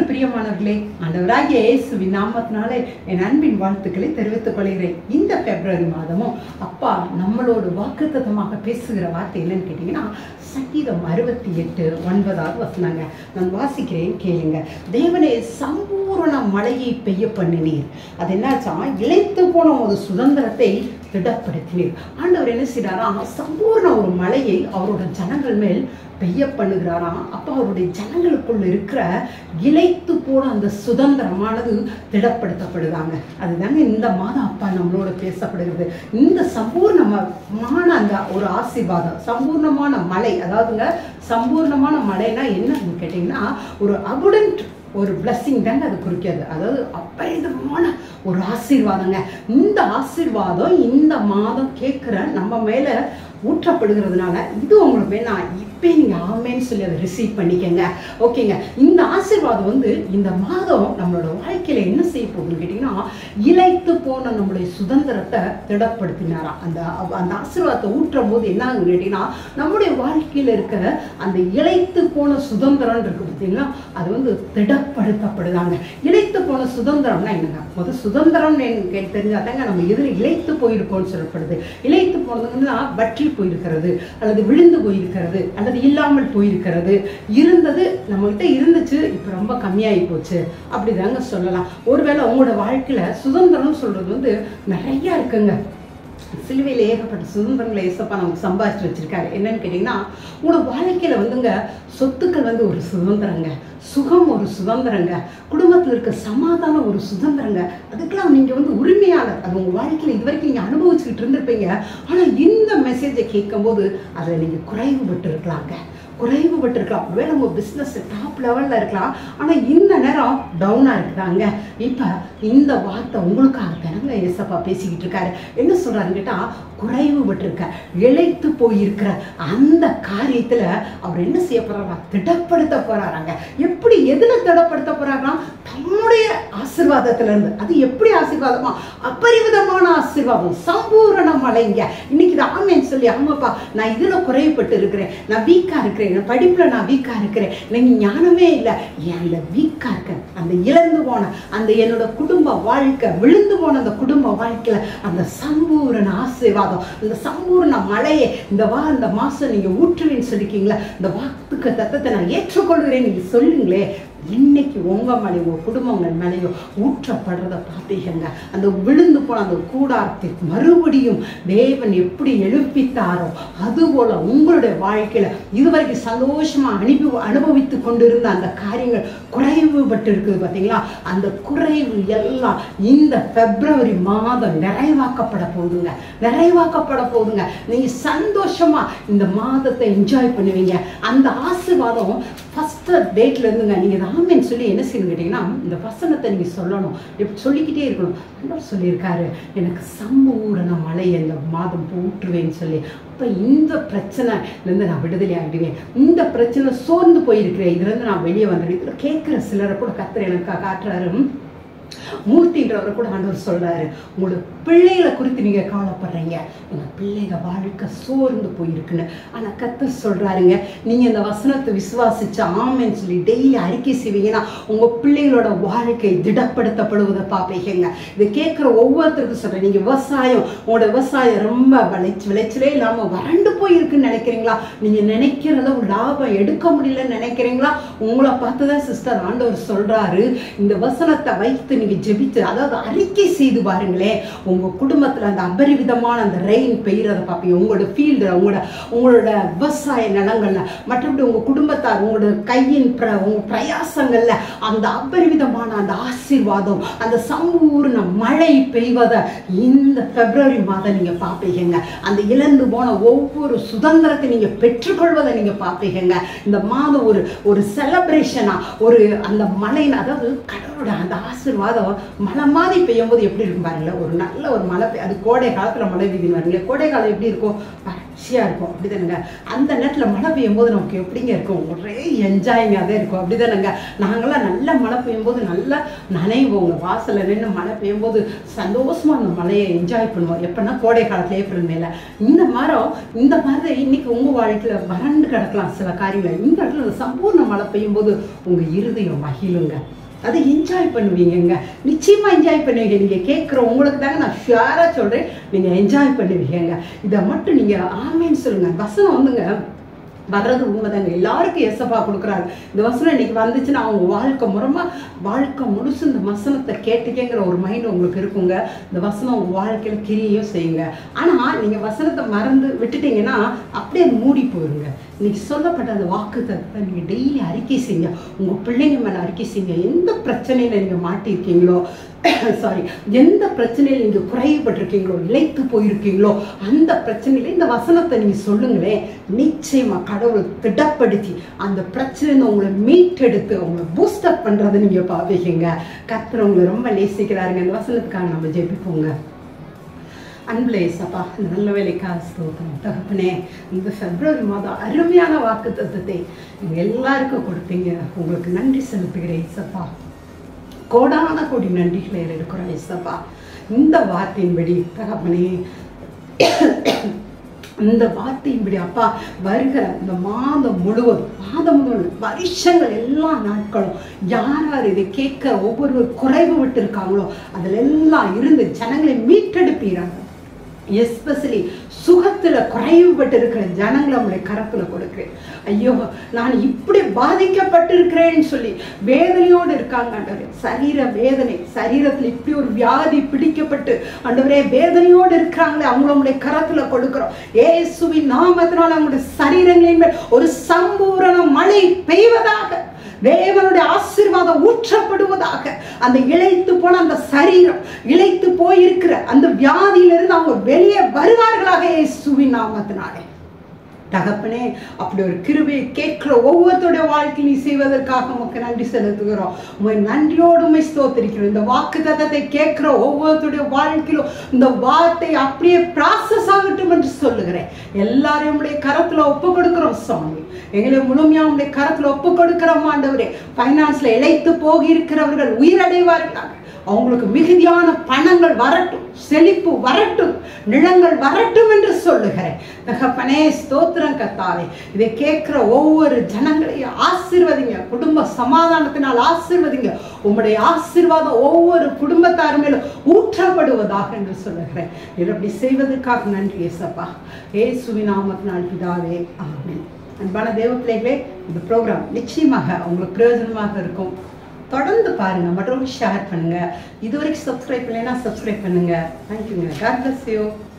பிரியமானவர்களே ஆண்டவராகிய இயேசுவின் நாமத்தினாலே என் அன்பின் வாழ்த்துக்களை தெரிவித்துக் கொள்கிறேன் இந்த பிப்ரவரி மாதமும் அப்பா நம்மளோடு வாக்குத்தத்தமாக பேசுகிற வார்த்தை என்னன்னு கேட்டீங்கன்னா சங்கீதம் அறுபத்தி எட்டு ஒன்பதாவது வசனங்க நான் வாசிக்கிறேன் கேளுங்க தேவனே சம்பூரண மழையை பெய்ய பண்ணினீர் அது என்னாச்சா இழைத்து போன ஒரு சுதந்திரத்தை திடப்படுத்தினீர் ஆண்டவர் என்ன செய்றாரா சம்பூர்ண ஒரு மழையை அவரோட ஜனங்கள் மேல் பெய்ய பண்ணுகிறாராம் அப்போ அவருடைய ஜனங்களுக்குள்ள இருக்கிற இழைத்து போன அந்த சுதந்திரமானது திடப்படுத்தப்படுதாங்க அதுதாங்க இந்த மாதம் அப்பா நம்மளோட பேசப்படுகிறது இந்த சம்பூர்ணமான அந்த ஒரு ஆசீர்வாதம் சம்பூர்ணமான மழை அதாவதுங்க சம்பூர்ணமான மழைனா என்னன்னு கேட்டிங்கன்னா ஒரு அபுடன்ட் ஒரு பிளஸ்ஸிங் தாங்க அது குறிக்காது அதாவது அப்பரிதமான ஒரு ஆசீர்வாதங்க இந்த ஆசீர்வாதம் இந்த மாதம் கேட்குற நம்ம மேல ஊற்றப்படுகிறதுனால இது உங்களுக்கு வேணா இப்போ நீங்கள் ஆமேன்னு சொல்லி அதை ரிசீவ் பண்ணிக்கங்க ஓகேங்க இந்த ஆசீர்வாதம் வந்து இந்த மாதம் நம்மளோட வாழ்க்கையில என்ன செய்ய போகுதுன்னு கேட்டிங்கன்னா இழைத்து போன நம்மளுடைய சுதந்திரத்தை திடப்படுத்தினாராம் அந்த அந்த ஆசீர்வாதத்தை ஊற்றும் போது என்ன ஆகுதுன்னு கேட்டிங்கன்னா நம்முடைய வாழ்க்கையில இருக்கிற அந்த இழைத்து போன சுதந்திரம் இருக்கு பார்த்தீங்களா அது வந்து திடப்படுத்தப்படுதாங்க இழைத்து போன சுதந்திரம்னா என்னங்க முதல் சுதந்திரம்னு எனக்கு தெரிஞ்சாதாங்க நம்ம எதில் இழைத்து போயிருக்கோம்னு சொல்லப்படுது இழைத்து போனதுன்னா வற்றி போயிருக்கிறது அல்லது விழுந்து போயிருக்கிறது அல்லது இல்லாமல் போயிருக்கிறது இருந்தது நம்மகிட்ட இருந்துச்சு இப்போ ரொம்ப கம்மியாகி போச்சு அப்படிதாங்க சொல்லலாம் ஒருவேளை உங்களோட வாழ்க்கையில சுதந்திரம் சொல்றது வந்து நிறைய இருக்குங்க சிலுவையில் ஏகப்பட்ட சுதந்திரங்களை ஏசப்பா நமக்கு சம்பாதிச்சு வச்சிருக்காரு என்னன்னு கேட்டிங்கன்னா உங்களோட வாழ்க்கையில வந்துங்க சொத்துக்கள் வந்து ஒரு சுதந்திரங்க சுகம் ஒரு சுதந்திரங்க குடும்பத்தில் இருக்க சமாதானம் ஒரு சுதந்திரங்க அதுக்கெல்லாம் நீங்கள் வந்து உரிமையாளர் அது உங்கள் வாழ்க்கையில் இது வரைக்கும் நீங்கள் அனுபவிச்சுக்கிட்டு இருந்திருப்பீங்க ஆனால் இந்த மெசேஜை கேட்கும்போது அதில் நீங்கள் குறைவுபட்டு இருக்கலாங்க குறைவுபட்டு இருக்கலாம் ஒருவேளை உங்கள் பிஸ்னஸ் டாப் லெவலில் இருக்கலாம் ஆனால் இந்த நேரம் டவுனாக இருக்குதாங்க இப்போ இந்த வார்த்தை உங்களுக்காக தானங்க ஏசப்பா பேசிக்கிட்டு இருக்காரு என்ன சொல்கிறாருன்னு கேட்டால் குறைவுபட்டிருக்க இழைத்து போயிருக்கிற அந்த காரியத்தில் அவர் என்ன செய்ய போறாரா திடப்படுத்த போறாராங்க எப்படி எதில் திடப்படுத்த போறாராம் தம்முடைய ஆசீர்வாதத்துல இருந்து அது எப்படி ஆசீர்வாதமா அபரிவிதமான ஆசீர்வாதம் சம்பூரண மலைங்க இன்னைக்கு இது ஆமேன்னு சொல்லி ஆமாப்பா நான் இதுல குறைவுபட்டு இருக்கிறேன் நான் வீக்கா இருக்கிறேன் என் படிப்புல நான் வீக்கா இருக்கிறேன் எனக்கு ஞானமே இல்லை என் வீக்கா இருக்கேன் அந்த இழந்து போன அந்த என்னோட குடும்ப வாழ்க்கை விழுந்து போன அந்த குடும்ப வாழ்க்கையில அந்த சம்பூரண ஆசீர்வாதம் இந்த சம்பூர்ண மழையை இந்த வா இந்த மாசம் நீங்க ஊற்றுவேன்னு சொல்லிருக்கீங்களா இந்த வாக்குக்கு தத்தத்தை நான் ஏற்றுக்கொள்கிறேன் நீங்க சொல்லுங்களே இன்னைக்கு உங்க மேலே உங்க குடும்பங்கள் மேலேயோ ஊற்றப்படுறத பார்த்தீங்க அந்த விழுந்து போன அந்த கூடாரத்தை மறுபடியும் தேவன் எப்படி எழுப்பித்தாரோ அதுபோல உங்களுடைய வாழ்க்கையில இதுவரைக்கும் சந்தோஷமா அனுபவி அனுபவித்து கொண்டிருந்த அந்த காரியங்கள் குறைவுபட்டு இருக்குது பார்த்தீங்களா அந்த குறைவு எல்லாம் இந்த பிப்ரவரி மாதம் நிறைவாக்கப்பட போகுதுங்க நிறைவாக்கப்பட போகுதுங்க நீங்க சந்தோஷமா இந்த மாதத்தை என்ஜாய் பண்ணுவீங்க அந்த ஆசீர்வாதம் ஃபஸ்ட்டு டேட்ல இருந்துங்க நீங்கள் ராமன் சொல்லி என்ன செய்யணும் கேட்டிங்கன்னா இந்த வசனத்தை நீங்கள் சொல்லணும் எப்படி சொல்லிக்கிட்டே இருக்கணும் ஆண்டவர் சொல்லியிருக்காரு எனக்கு சம்பூரண மழை இந்த மாதம் போட்டுருவேன்னு சொல்லி அப்போ இந்த பிரச்சனைலேருந்து நான் விடுதலை ஆகிடுவேன் இந்த பிரச்சனை சோர்ந்து போயிருக்கிறேன் இதுலேருந்து நான் வெளியே வந்துடுவேன் இதில் கேட்குற சிலரை கூட கத்துற எனக்கு காட்டுறாரு மூர்த்தின்றவரை கூட ஆண்டவர் சொல்றாரு உங்களோட பிள்ளைகளை குறித்து நீங்க கவலைப்படுறீங்க உங்க பிள்ளைங்க வாழ்க்கை சோர்ந்து போயிருக்குன்னு ஆனா கத்தர் சொல்றாருங்க நீங்க இந்த வசனத்தை விசுவாசிச்சு ஆமேன்னு சொல்லி டெய்லி அறிக்கை செய்வீங்கன்னா உங்க பிள்ளைகளோட வாழ்க்கை திடப்படுத்தப்படுவதை பார்ப்பீங்க இதை கேட்குற ஒவ்வொருத்தருக்கும் சொல்றேன் நீங்க விவசாயம் உங்களோட விவசாயம் ரொம்ப விளைச்சு விளைச்சலே இல்லாம வறண்டு போயிருக்குன்னு நினைக்கிறீங்களா நீங்க நினைக்கிற அளவு லாபம் எடுக்க முடியலன்னு நினைக்கிறீங்களா உங்களை பார்த்துதான் சிஸ்டர் ஆண்டவர் சொல்றாரு இந்த வசனத்தை வைத்து நீங்க ஜெபித்து அதாவது அறிக்கை செய்து பாருங்களேன் உங்க குடும்பத்துல அந்த அபரிவிதமான அந்த ரெயின் பெய்யறத பார்ப்பீங்க உங்களோட ஃபீல்டு உங்களோட உங்களோட விவசாய நிலங்கள்ல மற்றபடி உங்க குடும்பத்தார் உங்களோட கையின் பிர உங்க பிரயாசங்கள்ல அந்த அபரிவிதமான அந்த ஆசீர்வாதம் அந்த சம்பூர்ண மழை பெய்வதை இந்த பிப்ரவரி மாதம் நீங்க பார்ப்பீங்க அந்த இழந்து போன ஒவ்வொரு சுதந்திரத்தை நீங்க பெற்றுக்கொள்வதை நீங்க பார்ப்பீங்க இந்த மாதம் ஒரு ஒரு செலப்ரேஷனா ஒரு அந்த மழை அதாவது கடவுளோட அந்த ஆசீர்வாதம் மழை மாதிரி பெய்யும் போது எப்படி இருக்கும் பாருங்களேன் ஒரு நல்ல ஒரு மழை பெய் அது கோடை காலத்துல மழை பெய்யுது பாருங்களேன் கோடை காலம் எப்படி இருக்கும் வறட்சி குஷியாக இருக்கும் அப்படிதானுங்க அந்த நேரத்தில் மழை பெய்யும் போது நமக்கு எப்படிங்க இருக்கும் ஒரே என்ஜாயிங்காக தான் இருக்கும் அப்படிதானுங்க நாங்களாம் நல்ல மழை பெய்யும் போது நல்லா நனைவோங்க வாசலில் நின்று மழை பெய்யும் போது சந்தோஷமா அந்த மழையை என்ஜாய் பண்ணுவோம் எப்படின்னா கோடை காலத்துல ஏப்ரல் மேல இந்த மரம் இந்த மாதிரி இன்னைக்கு உங்க வாழ்க்கையில வறண்டு கிடக்கலாம் சில காரியங்கள் இந்த இடத்துல சம்பூர்ண மழை பெய்யும் போது உங்க இருதயம் மகிழுங்க அதை என்ஜாய் பண்ணுவீங்கங்க நிச்சயமா என்ஜாய் பண்ணுவீங்க நீங்க கேட்குற உங்களுக்கு தாங்க நான் ஷுவரா சொல்றேன் நீங்க என்ஜாய் பண்ணுவீங்கங்க இதை மட்டும் நீங்க ஆமேன்னு சொல்லுங்க வசனம் வந்துங்க வர்றது உண்மைதாங்க எல்லாருக்கும் எசப்பா கொடுக்குறாரு இந்த வசனம் இன்னைக்கு வந்துச்சுன்னா அவங்க வாழ்க்கை முறமா வாழ்க்கை முழுசு இந்த வசனத்தை கேட்டுக்கேங்கிற ஒரு மைண்ட் உங்களுக்கு இருக்குங்க இந்த வசனம் உங்க வாழ்க்கையில கிரியையும் செய்யுங்க ஆனா நீங்க வசனத்தை மறந்து விட்டுட்டீங்கன்னா அப்படியே அது மூடி போயிருங்க இன்னைக்கு சொல்லப்பட்ட அந்த வாக்குத்தை நீங்க டெய்லி அறிக்கை செய்யுங்க உங்க பிள்ளைங்க மேல அறிக்கை செய்யுங்க எந்த பிரச்சனையில நீங்க மாட்டியிருக்கீங்களோ சாரி எந்த பிரச்சனையில் நீங்க குறைபட்டிருக்கீங்களோ இழைத்து போயிருக்கீங்களோ அந்த பிரச்சனையில இந்த வசனத்தை நீங்க சொல்லுங்களேன் நிச்சயமா கடவுள் திடப்படுத்தி அந்த பிரச்சனையில உங்களை மீட்டெடுத்து உங்களை பூஸ்டப் பண்றதை நீங்க பாவீங்க கர்த்தர் உங்களை ரொம்ப நேசிக்கிறாருங்க இந்த வசனத்துக்காக நம்ம ஜெபிப்போங்க அன்புல ஏசப்பா இந்த நல்ல வேலைக்காக ஸ்தோத்திரம் தகப்பனே இந்த பிப்ரவரி மாதம் அருமையான வாக்கு தத்துவத்தை நீங்க எல்லாருக்கும் கொடுத்தீங்க உங்களுக்கு நன்றி செலுத்துகிறேன் ஏசப்பா கோடான கோடி நன்றிகளை இருக்கிறோம் ஏசப்பா இந்த வார்த்தையின்படி தகப்பனே இந்த வார்த்தையின்படி அப்பா வருகிற இந்த மாதம் முழுவதும் மாதம் முழுவதும் வருஷங்கள் எல்லா நாட்களும் யார் யார் இதை கேட்க ஒவ்வொரு குறைவு விட்டு இருக்காங்களோ அதில் எல்லாம் இருந்து ஜனங்களை மீட்டெடுப்பீராங்க எஸ்பெஷலி சுகத்துல குறைவுபட்டு இருக்கிற ஜனங்களை உங்களுடைய கரத்துல கொடுக்கிறேன் ஐயோ நான் இப்படி பாதிக்கப்பட்டிருக்கிறேன்னு சொல்லி வேதனையோடு இருக்காங்க ஆண்டவரே சரீர வேதனை சரீரத்துல இப்படி ஒரு வியாதி பிடிக்கப்பட்டு ஆண்டவரே வேதனையோடு இருக்கிறாங்களே அவங்கள உங்களுடைய கரத்துல கொடுக்கிறோம் ஏசுவின் நாமத்தினால் அவங்களுடைய சரீரங்களின் மேல் ஒரு சம்பூரண மழை பெய்வதாக தேவனுடைய ஆசீர்வாதம் ஊற்றப்படுவதாக அந்த இழைத்து போன அந்த சரீரம் இழைத்து போயிருக்கிற அந்த வியாதியிலிருந்து அவங்க வெளியே வருவார்களாக இயேசுவின் நாமத்தினாலே தகப்பனே அப்படி ஒரு கிருபையை கேட்கிற ஒவ்வொருத்தருடைய வாழ்க்கை நீ செய்வதற்காக உமக்கு நன்றி செலுத்துகிறோம் உமை நன்றியோடு உமை ஸ்தோத்திரிக்கிறோம் இந்த வாக்கு தத்தத்தை கேட்கிற ஒவ்வொருத்தருடைய வாழ்க்கையிலும் இந்த வார்த்தை அப்படியே ப்ராசஸ் ஆகட்டும் என்று சொல்லுகிறேன் எல்லாரையும் உடைய கரத்துல ஒப்பு கொடுக்கிறோம் சுவாமி எங்களை முழுமையா உடைய கரத்துல ஒப்பு கொடுக்கிறோம் ஆண்டவரே பைனான்ஸ்ல இழைத்து போகி இருக்கிறவர்கள் உயிரடைவார்கள் அவங்களுக்கு மிகுதியான பணங்கள் வரட்டும் செழிப்பு வரட்டும் நிலங்கள் வரட்டும் என்று சொல்லுகிறேன் தகப்பனே ஸ்தோத்திரம் கத்தாவே இதை கேட்கிற ஒவ்வொரு ஜனங்களையும் ஆசீர்வதிங்க குடும்ப சமாதானத்தினால் ஆசீர்வதிங்க உம்முடைய ஆசீர்வாதம் ஒவ்வொரு குடும்பத்தார் மேலும் ஊற்றப்படுவதாக என்று சொல்லுகிறேன் இது அப்படி செய்வதற்காக நன்றி ஏசப்பா ஏசுவி நாமத்தினால் பிதாவே ஆமென் அன்பான தேவ பிள்ளைகளே இந்த ப்ரோக்ராம் நிச்சயமாக உங்களுக்கு பிரயோஜனமாக இருக்கும் தொடர்ந்து பாருங்க மற்றவங்களுக்கு ஷேர் பண்ணுங்க இது வரைக்கும் சப்ஸ்கிரைப் பண்ணலைன்னா சப்ஸ்கிரைப் பண்ணுங்க தேங்க்யூங்க காட் பிளஸ் யூ